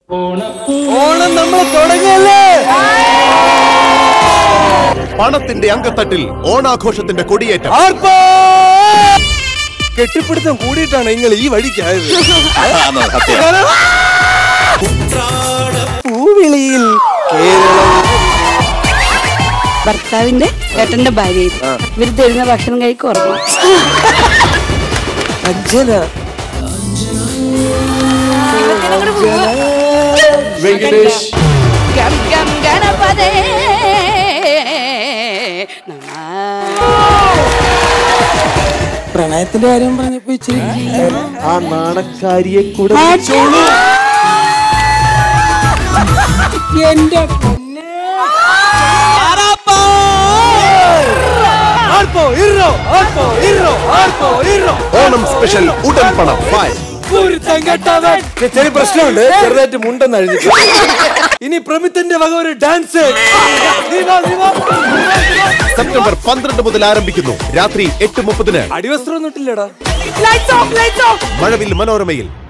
ഓണം നമ്മൾ തുടങ്ങല്ലേ പണത്തിന്റെ അങ്കത്തട്ടിൽ ഓണാഘോഷത്തിന്റെ കൊടിയേറ്റം ആർപ്പാ! കെട്ടിപ്പിടുത്തം കൂടിയിട്ടാണ് നിങ്ങൾ ഈ വഴിക്കായത് പൂവിളിയിൽ കേരളം ഭർത്താവിന്റെ ഏട്ടന്റെ ഭാര്യയും ഇവര് തരുന്ന ഭക്ഷണം കഴിക്കും ഉറങ്ങും അഞ്ജന വെങ്കടേഷ് ഗം ഗം ഗണപതേ നമഃ. പ്രണയത്തിന്റെ കാര്യം പറഞ്ഞപ്പോ ഇച്ചിരി ആ നാണക്കാരിയെ കൂടെ എന്റെ പൊന്നേ. ആർപ്പോ, ഇർറോ, ആർപ്പോ, ഇർറോ, ആർപ്പോ, ഇർറോ. ഓണം സ്പെഷ്യൽ ഉടൻ പണം ഫൈവ് കുരുത്തം കെട്ടവൻ. ചെറിയ പ്രശ്നമുണ്ട് ചെറുതായിട്ട് മുണ്ടെന്ന് അഴിഞ്ഞിട്ട് ഇനി പ്രമിത്തന്റെ വക ഒരു ഡാൻസ് നീ വാ, നീ വാ. സെപ്റ്റംബർ പന്ത്രണ്ട് മുതൽ ആരംഭിക്കുന്നു രാത്രി എട്ട് മുപ്പതിന് അടിവസ്ത്രം ഒന്നും ഇട്ടില്ലടാ മഴവിൽ മനോരമയിൽ